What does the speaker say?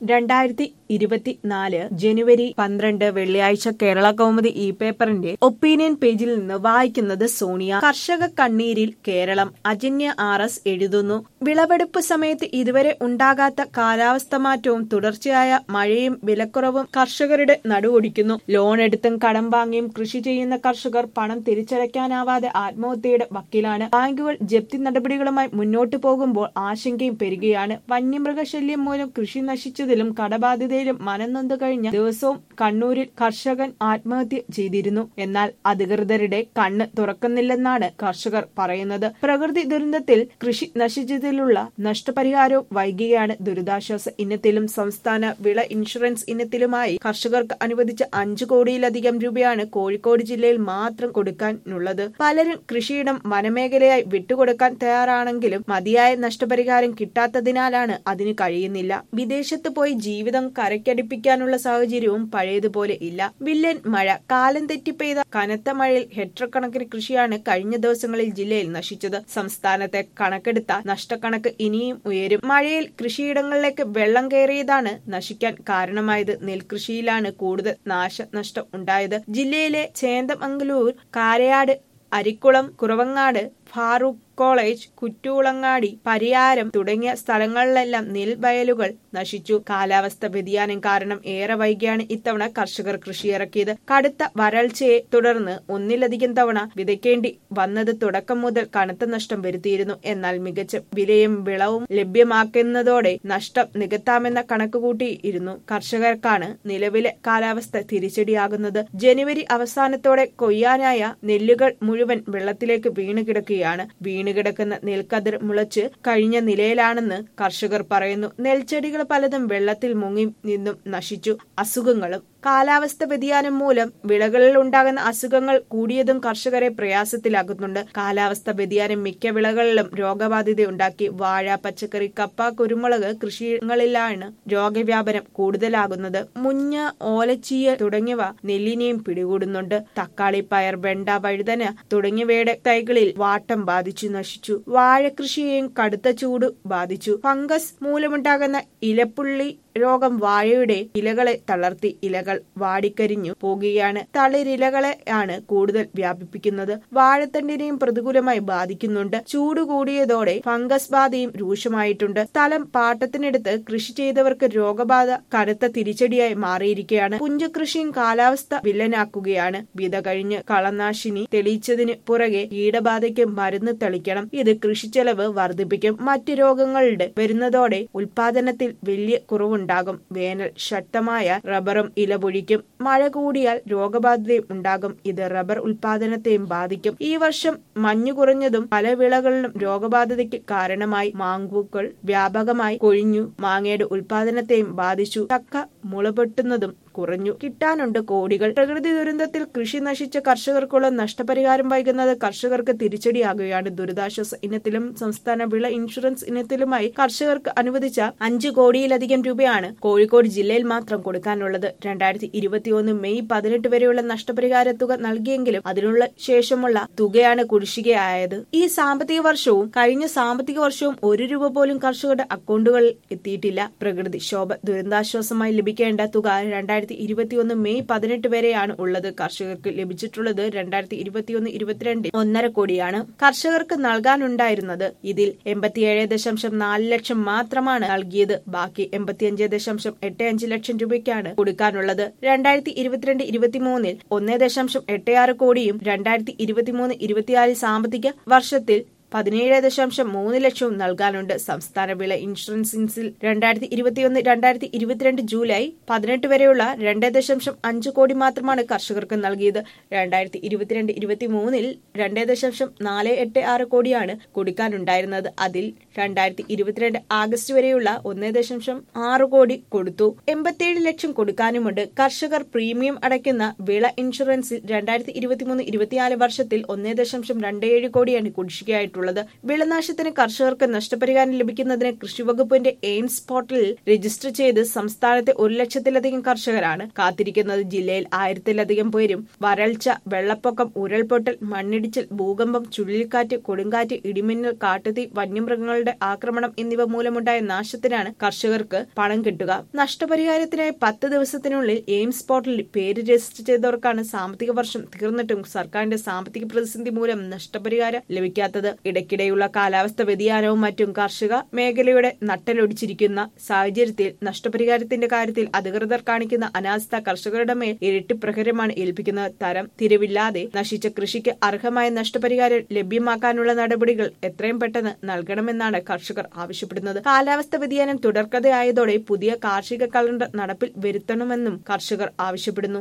രണ്ടായിരത്തി ഇരുപത്തിനാല് ജനുവരി പന്ത്രണ്ട് വെള്ളിയാഴ്ച കേരള കൗമുദി ഇ പേപ്പറിന്റെ ഒപ്പീനിയൻ പേജിൽ നിന്ന് വായിക്കുന്നത് സോണിയ കർഷക കണ്ണീരിൽ കേരളം അജന്യ ആർ എസ് എഴുതുന്നു വിളവെടുപ്പ് സമയത്ത് ഇതുവരെ ഉണ്ടാകാത്ത കാലാവസ്ഥ മാറ്റവും തുടർച്ചയായ മഴയും വിലക്കുറവും കർഷകരുടെ നടുവൊടിക്കുന്നു ലോൺ എടുത്തും കടം വാങ്ങിയും കൃഷി ചെയ്യുന്ന കർഷകർ പണം തിരിച്ചടയ്ക്കാനാവാതെ ആത്മഹത്യയുടെ വക്കീലാണ് ബാങ്കുകൾ ജപ്തി നടപടികളുമായി മുന്നോട്ടു പോകുമ്പോൾ ആശങ്കയും പെരുകയാണ് വന്യമൃഗശല്യം മൂലം കൃഷി നശിച്ചതിലും കടബാധിതയിലും മനംനൊന്ത് കഴിഞ്ഞ ദിവസവും കണ്ണൂരിൽ കർഷകൻ ആത്മഹത്യ ചെയ്തിരുന്നു എന്നാൽ അധികൃതരുടെ കണ്ണ് തുറക്കുന്നില്ലെന്നാണ് കർഷകർ പറയുന്നത് പ്രകൃതി ദുരന്തത്തിൽ കൃഷി നശിച്ചതിലുള്ള നഷ്ടപരിഹാരവും വൈകിയാണ് ദുരിതാശ്വാസ ഇനത്തിലും സംസ്ഥാന വിള ഇൻഷുറൻസ് ഇനത്തിലുമായി കർഷകർക്ക് അനുവദിച്ച അഞ്ചു കോടിയിലധികം രൂപയാണ് കോഴിക്കോട് ജില്ലയിൽ മാത്രം കൊടുക്കാനുള്ളത് പലരും കൃഷിയിടം വനമേഖലയായി വിട്ടുകൊടുക്കാൻ തയ്യാറാണെങ്കിലും മതിയായ നഷ്ടപരിഹാരം കിട്ടാത്തതിനാലാണ് അതിന് കഴിയുന്നില്ല വിദേശത്ത് പോയി ജീവിതം കരയ്ക്കടിപ്പിക്കാനുള്ള സാഹചര്യവും പഴയതുപോലെ ഇല്ല വില്ലൻ മഴ കാലം തെറ്റി പെയ്ത കനത്ത മഴയിൽ ഹെക്ടർ കണക്കിന് കൃഷിയാണ് കഴിഞ്ഞ ദിവസങ്ങളിൽ ജില്ലയിൽ നശിച്ചത് സംസ്ഥാനത്തെ കണക്കെടുത്ത നഷ്ടക്കണക്ക് ഇനിയും ഉയരും മഴയിൽ കൃഷിയിടങ്ങളിലേക്ക് വെള്ളം കയറിയതാണ് നശിക്കാൻ കാരണമായത് നെൽകൃഷിയിലാണ് കൂടുതൽ നാശനഷ്ടം ഉണ്ടായത് ജില്ലയിലെ ചേന്തമംഗലൂർ കാരയാട് അരിക്കുളം കുറവങ്ങാട് ഫാറൂഖ് കോളേജ് കുറ്റൂളങ്ങാടി പരിയാരം തുടങ്ങിയ സ്ഥലങ്ങളിലെല്ലാം നെൽവയലുകൾ നശിച്ചു കാലാവസ്ഥ വ്യതിയാനം കാരണം ഏറെ വൈകിയാണ് ഇത്തവണ കർഷകർ കൃഷിയിറക്കിയത് കടുത്ത വരൾച്ചയെ തുടർന്ന് ഒന്നിലധികം തവണ വിതയ്ക്കേണ്ടി വന്നത് തുടക്കം മുതൽ കനത്ത നഷ്ടം വരുത്തിയിരുന്നു എന്നാൽ മികച്ച വിലയും വിളവും ലഭ്യമാക്കുന്നതോടെ നഷ്ടം നികത്താമെന്ന കണക്കുകൂട്ടിയിരുന്നു കർഷകർക്കാണ് നിലവിലെ കാലാവസ്ഥ തിരിച്ചടിയാകുന്നത് ജനുവരി അവസാനത്തോടെ കൊയ്യാനായ നെല്ലുകൾ മുഴുവൻ വെള്ളത്തിലേക്ക് വീണു കിടക്കുകയാണ് വീണുകിടക്കുന്ന നെൽക്കതിർ മുളച്ച് കഴിഞ്ഞ നിലയിലാണെന്ന് കർഷകർ പറയുന്നു നെൽച്ചെടികൾ പലതും വെള്ളത്തിൽ മുങ്ങി നിന്നും നശിച്ചു അസുഖങ്ങളും കാലാവസ്ഥ വ്യതിയാനം മൂലം വിളകളിൽ ഉണ്ടാകുന്ന അസുഖങ്ങൾ കൂടിയതും കർഷകരെ പ്രയാസത്തിലാക്കുന്നുണ്ട് കാലാവസ്ഥ വ്യതിയാനം മിക്ക വിളകളിലും രോഗബാധിതയുണ്ടാക്കി വാഴ പച്ചക്കറി കപ്പ കുരുമുളക് കൃഷികളിലാണ് രോഗവ്യാപനം കൂടുതലാകുന്നത് മുഞ്ഞ ഓലച്ചീയ തുടങ്ങിയവ നെല്ലിനെയും പിടികൂടുന്നുണ്ട് തക്കാളി പയർ വെണ്ട വഴുതന തുടങ്ങിയവയുടെ തൈകളിൽ വാട്ടം ബാധിച്ചു നശിച്ചു വാഴ കൃഷിയെയും കടുത്ത ചൂട് ബാധിച്ചു ഫംഗസ് മൂലമുണ്ടാകുന്ന ഇലപ്പുള്ളി രോഗം വാഴയുടെ ഇലകളെ തളർത്തി ഇലകൾ വാടിക്കരിഞ്ഞു പോകുകയാണ് തളിരിലകളെ ആണ് കൂടുതൽ വ്യാപിപ്പിക്കുന്നത് വാഴത്തണ്ടിനെയും പ്രതികൂലമായി ബാധിക്കുന്നുണ്ട് ചൂട് കൂടിയതോടെ ഫംഗസ് ബാധയും രൂക്ഷമായിട്ടുണ്ട് സ്ഥലം പാട്ടത്തിനെടുത്ത് കൃഷി ചെയ്തവർക്ക് രോഗബാധ കടുത്ത തിരിച്ചടിയായി മാറിയിരിക്കുകയാണ് പുഞ്ചകൃഷിയും കാലാവസ്ഥ വില്ലനാക്കുകയാണ് വിത കഴിഞ്ഞ് കളനാശിനി തെളിയിച്ചതിന് പുറകെ കീടബാധയ്ക്ക് മരുന്ന് തെളിക്കണം ഇത് കൃഷിച്ചെലവ് വർദ്ധിപ്പിക്കും മറ്റ് രോഗങ്ങളുടെ വരുന്നതോടെ ഉൽപാദനത്തിൽ വലിയ കുറവുണ്ട് ഉണ്ടാകും വേനൽ ശക്തമായ റബ്ബറും ഇലപൊഴിക്കും മഴ കൂടിയാൽ രോഗബാധിതയും ഉണ്ടാകും ഇത് റബ്ബർ ഉൽപാദനത്തെയും ബാധിക്കും ഈ വർഷം മഞ്ഞു കുറഞ്ഞതും പല വിളകളിലും രോഗബാധിതയ്ക്ക് കാരണമായി മാങ്കൂക്കൾ വ്യാപകമായി കൊഴിഞ്ഞു മാങ്ങയുടെ ഉൽപാദനത്തെയും ബാധിച്ചു ചക്ക മുളപൊട്ടുന്നതും കുറഞ്ഞു കിട്ടാനുണ്ട് കോടികൾ പ്രകൃതി ദുരന്തത്തിൽ കൃഷി നശിച്ച കർഷകർക്കുള്ള നഷ്ടപരിഹാരം വൈകുന്നത് കർഷകർക്ക് തിരിച്ചടിയാകുകയാണ് ദുരിതാശ്വാസ ഇനത്തിലും സംസ്ഥാന വിള ഇൻഷുറൻസ് ഇനത്തിലുമായി കർഷകർക്ക് അനുവദിച്ച അഞ്ചു കോടിയിലധികം രൂപയാണ് കോഴിക്കോട് ജില്ലയിൽ മാത്രം കൊടുക്കാനുള്ളത് രണ്ടായിരത്തി ഇരുപത്തിയൊന്ന് മെയ് പതിനെട്ട് വരെയുള്ള നഷ്ടപരിഹാര തുക നൽകിയെങ്കിലും അതിനുള്ള ശേഷമുള്ള തുകയാണ് കുടിശ്ശികയായത് ഈ സാമ്പത്തിക വർഷവും കഴിഞ്ഞ സാമ്പത്തിക വർഷവും ഒരു രൂപ പോലും കർഷകരുടെ അക്കൗണ്ടുകളിൽ എത്തിയിട്ടില്ല പ്രകൃതിക്ഷോഭ ദുരന്താശ്വാസമായി ലഭിക്കേണ്ട തുക രണ്ടായിരത്തി രണ്ടായിരത്തി ഇരുപത്തിയൊന്ന് മെയ് പതിനെട്ട് വരെയാണ് ഉള്ളത് കർഷകർക്ക് ലഭിച്ചിട്ടുള്ളത് രണ്ടായിരത്തി ഇരുപത്തിയൊന്ന് ഇരുപത്തിരണ്ടിൽ ഒന്നര കോടിയാണ് കർഷകർക്ക് നൽകാനുണ്ടായിരുന്നത് ഇതിൽ എൺപത്തിയേഴ് ദശാംശം നാല് ലക്ഷം മാത്രമാണ് നൽകിയത് ബാക്കി എൺപത്തിയഞ്ച് ദശാംശം എട്ട് അഞ്ച് ലക്ഷം രൂപയ്ക്കാണ് കൊടുക്കാനുള്ളത് രണ്ടായിരത്തി ഇരുപത്തിരണ്ട് ഇരുപത്തിമൂന്നിൽ ഒന്നേ ദശാംശം എട്ട് ആറ് കോടിയും രണ്ടായിരത്തി ഇരുപത്തിമൂന്ന് ഇരുപത്തിനാല് സാമ്പത്തിക വർഷത്തിൽ പതിനേഴ് ദശാംശം മൂന്ന് ലക്ഷവും നൽകാനുണ്ട് സംസ്ഥാന വിള ഇൻഷുറൻസിൽ രണ്ടായിരത്തി ഇരുപത്തിയൊന്ന് രണ്ടായിരത്തി ഇരുപത്തിരണ്ട് ജൂലൈ പതിനെട്ട് വരെയുള്ള രണ്ട് ദശാംശം അഞ്ച് കോടി മാത്രമാണ് കർഷകർക്ക് നൽകിയത് രണ്ടായിരത്തി ഇരുപത്തിരണ്ട് ഇരുപത്തി മൂന്നിൽ രണ്ട് ദശാംശം നാല് എട്ട് ആറ് കോടിയാണ് കൊടുക്കാനുണ്ടായിരുന്നത് അതിൽ രണ്ടായിരത്തി ഇരുപത്തിരണ്ട് ആഗസ്റ്റ് വരെയുള്ള ഒന്ന് ദശാംശം ആറ് കോടി കൊടുത്തു എൺപത്തിയേഴ് ലക്ഷം കൊടുക്കാനുമുണ്ട് കർഷകർ പ്രീമിയം അടയ്ക്കുന്ന വിള ഇൻഷുറൻസിൽ രണ്ടായിരത്തി ഇരുപത്തിമൂന്ന് ഇരുപത്തിനാല് വർഷത്തിൽ ഒന്ന് ദശാംശം രണ്ട് ഏഴ് കോടിയാണ് കുടിശ്ശികയായിട്ടുള്ളത് ചെയ്തിട്ടുള്ളത് വിളനാശത്തിന് കർഷകർക്ക് നഷ്ടപരിഹാരം ലഭിക്കുന്നതിന് കൃഷിവകുപ്പിന്റെ എയിംസ് പോർട്ടലിൽ രജിസ്റ്റർ ചെയ്ത് സംസ്ഥാനത്തെ ഒരു ലക്ഷത്തിലധികം കർഷകരാണ് കാത്തിരിക്കുന്നത് ജില്ലയിൽ ആയിരത്തിലധികം പേരും വരൾച്ച വെള്ളപ്പൊക്കം ഉരുൾപൊട്ടൽ മണ്ണിടിച്ചിൽ ഭൂകമ്പം ചുഴലിക്കാറ്റ് കൊടുങ്കാറ്റ് ഇടിമിന്നൽ കാട്ടുതീ വന്യമൃഗങ്ങളുടെ ആക്രമണം എന്നിവ മൂലമുണ്ടായ നാശത്തിനാണ് കർഷകർക്ക് പണം കിട്ടുക നഷ്ടപരിഹാരത്തിനായി പത്ത് ദിവസത്തിനുള്ളിൽ എയിംസ് പോർട്ടലിൽ പേര് രജിസ്റ്റർ ചെയ്തവർക്കാണ് സാമ്പത്തിക വർഷം തീർന്നിട്ടും സർക്കാരിന്റെ സാമ്പത്തിക പ്രതിസന്ധി മൂലം നഷ്ടപരിഹാരം ലഭിക്കാത്തത് ഇടയ്ക്കിടെയുള്ള കാലാവസ്ഥ വ്യതിയാനവും മറ്റും കാർഷിക മേഖലയുടെ നട്ടലൊടിച്ചിരിക്കുന്ന സാഹചര്യത്തിൽ നഷ്ടപരിഹാരത്തിന്റെ കാര്യത്തിൽ അധികൃതർ കാണിക്കുന്ന അനാസ്ഥ കർഷകരുടെ മേൽ ഇരട്ടി പ്രഹരമാണ് ഏൽപ്പിക്കുന്നത് തരം തിരിവില്ലാതെ നശിച്ച കൃഷിക്ക് അർഹമായ നഷ്ടപരിഹാരം ലഭ്യമാക്കാനുള്ള നടപടികൾ എത്രയും പെട്ടെന്ന് നൽകണമെന്നാണ് കർഷകർ ആവശ്യപ്പെടുന്നത് കാലാവസ്ഥ വ്യതിയാനം തുടർക്കഥയായതോടെ പുതിയ കാർഷിക കലണ്ടർ നടപ്പിൽ വരുത്തണമെന്നും കർഷകർ ആവശ്യപ്പെടുന്നു